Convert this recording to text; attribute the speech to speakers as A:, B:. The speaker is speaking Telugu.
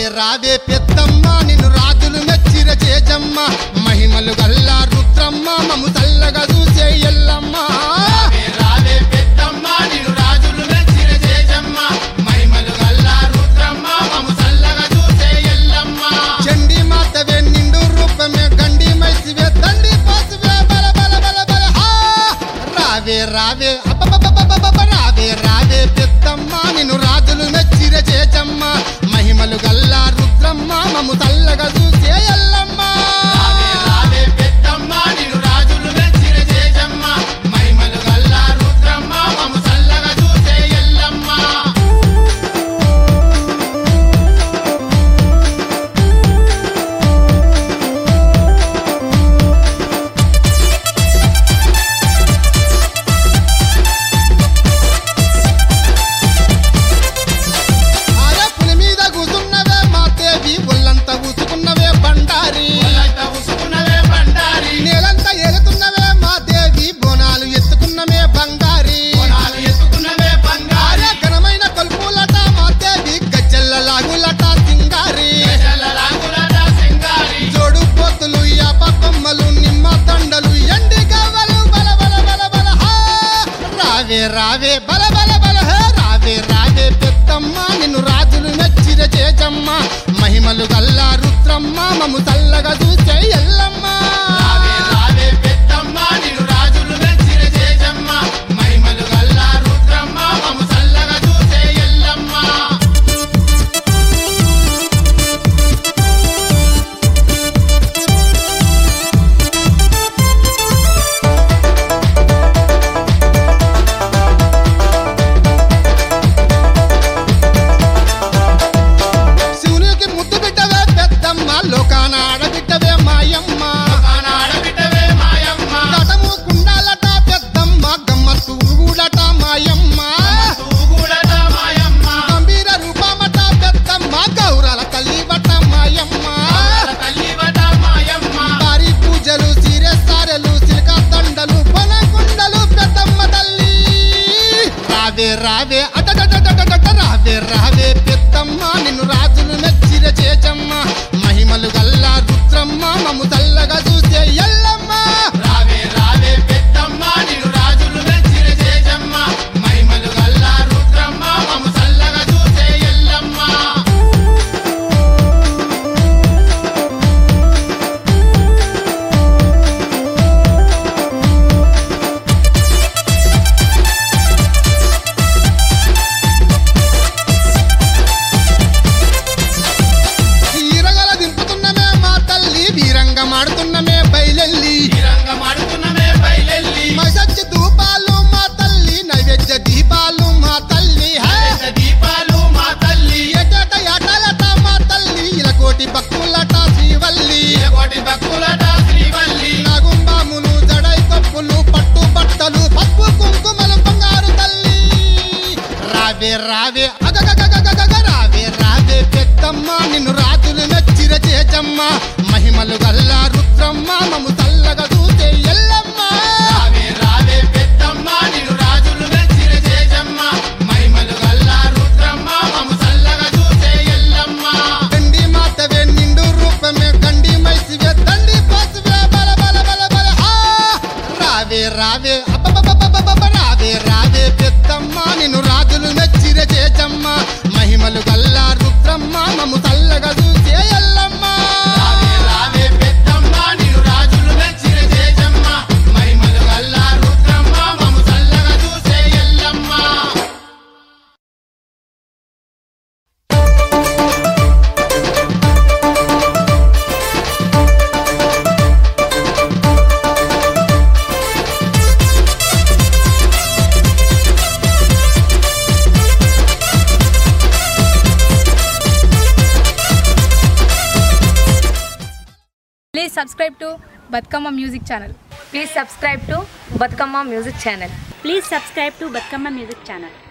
A: రావే పెద్దమ్మ నిన్ను రాజులు మెచ్చిర చేజమ్మ మహిమలు గల్లా రుద్రమ్మ మము చల్లగా చూసే ఎల్లమ్మ
B: రావే పెద్దమ్మ నిన్ను రాజులు మెచ్చిన చేజమ్మ మహిమలు గల్లా రుద్రమ్మ మము చల్లగా చూసే ఎల్లమ్మ
A: చండి మాతవే నిండు రూపమే గండి మైసివే దండి పాసువే బల బల బల బల హా! రావే రావే అబ్బబ్బబ్బబ్బబ్బబ్బ రావే రావే పెద్దమ్మ నిన్ను రాజులు మెచ్చిర చేజమ్మ మహిమలు గల్లా రుద్రమ్మ మము చల్లగా చూసే ఎల్లమ్మ
B: రావే రావే పెద్దమ్మ నిన్ను రాజులు మెచ్చిన చేజమ్మ మహిమలు గల్లా రుద్రమ్మ మము చల్లగా చూసే ఎల్లమ్మ
A: అరే పులి మీద కూసున్నవే మా దేవి ఒళ్ళంతా ఊసుకున్నవే బండారి
B: ఒళ్ళంతా ఉసుకున్నవే బండారి
A: నేలంతా ఎగుతున్నవే మా దేవి బోనాలు ఎత్తుకున్నవే బంగారి
B: కొనాలు ఎత్తుకున్నవే బంగారి
A: అరే ఘనమైన కొల్పులట మా దేవి గజ్జల్ల లాగులట సింగారి
B: గజల రాగులట సింగారి
A: జోడు పోతులు యాప కొమ్మలు నిమ్మ దండలు ఎండి గవ్వలు బల బల బల బల హా! రావే రావే బల బల బల హే రావే రావే పెద్దమ్మ నిన్ను రాజులు మెచ్చిర చేజమ్మ మహిమలు గల్లా రుద్రమ్మ మము చల్లగా చూసే ఎల్లమ్మ
B: రావే రావే పెద్దమ్మ నిన్ను రాజులు మెచ్చిన చేజమ్మ మహిమలు గల్లా రుద్రమ్మ మము చల్లగా చూసే ఎల్లమ్మ
A: శివునికి ముద్దు బిడ్డవే పెద్దమ్మ లోకాన ఆడబిడ్డవే మాయమ్మ
B: ఆడబిడ్డవే మాయమ్మ
A: కటము కుండాలట పెద్దమ్మ గమ్మత్తు ఊగుడట మాయమ్మ
B: తూగుడట మాయమ్మ
A: గంభీర రూపమట పెద్దమ్మ గౌరాల తల్లివట మాయమ్మ
B: ఆడల తల్లివట మాయమ్మ
A: భారీ పూజలు సీరె సారెలు సిలిక దండలు పొనకుండలు పెద్దమ్మ తల్లి రావే రావే అటటటటటట రావే రావే పెద్దమ్మ నిన్ను రాజులు మెచ్చిర చేచమ్మ మహిమలు గల్లా రుద్రమ్మ మము చల్లగా చూసే ఎల్లమ్మ
B: రావే రావే పెద్దమ్మ నిన్ను రాజులు మెచ్చిన చేజమ్మ మహిమలు గల్లా రుద్రమ్మ మము చల్లగా చూసే ఎల్లమ్మ
A: ఈరగల దింపుతున్నమే మా తల్లి వీరంగా మాడుతున్నమే బయలెల్లి
B: రంగమాడుతున్నమే బయలెల్లి
A: మసచ్చి ధూపాలు మా తల్లి నైవేద్య దీపాలు మా తల్లి హే!
B: పెద్ద దీపాలు మా తల్లి
A: ఎటట ఎటలట మా తల్లి ఇలకోటి భక్తులట శ్రీవల్లి
B: కోటి భక్తులట శ్రీవల్లి
A: నాగుంబాములు జడై కప్పులు పట్టు బట్టలు పప్పు కుంకుమలు బంగారు తల్లి రావే రావే అగగగగగగగ రావే రావే పెద్దమ్మ నిన్ను రాజులు మెచ్చిర చేజమ్మ మహిమలు గల్లా రుద్రమ్మ మము చల్లగా చూసే ఎల్లమ్మ
B: రావే రావే పెద్దమ్మ నిన్ను రాజులు మెచ్చిన చేజమ్మ మహిమలు గల్లా రుద్రమ్మ మము చల్లగా చూసే ఎల్లమ్మ
A: గండి మాతవే నిండు రూపమే గండి మైసివే దండి పాసువే బల బల బల బల హా! రావే రావే అబ్బబ్బబ్బబ్బబ్బబ్బ రావే రావే పెద్దమ్మ నిన్ను రాజులు మెచ్చిర చేచమ్మ మహిమలు గల్లా రుద్రమ్మ మము చల్లగా చూసే ఎల్లమ్మ
B: రావే రావే పెద్దమ్మ నిన్ను రాజులు మెచ్చిన చేజమ్మ మహిమలు గల్లా రుద్రమ్మ మము చల్లగా చూసే Yellamma
C: Please subscribe to Batkama Music channel.
D: Please subscribe to Batkama Music channel.
E: Please subscribe to Batkama Music channel.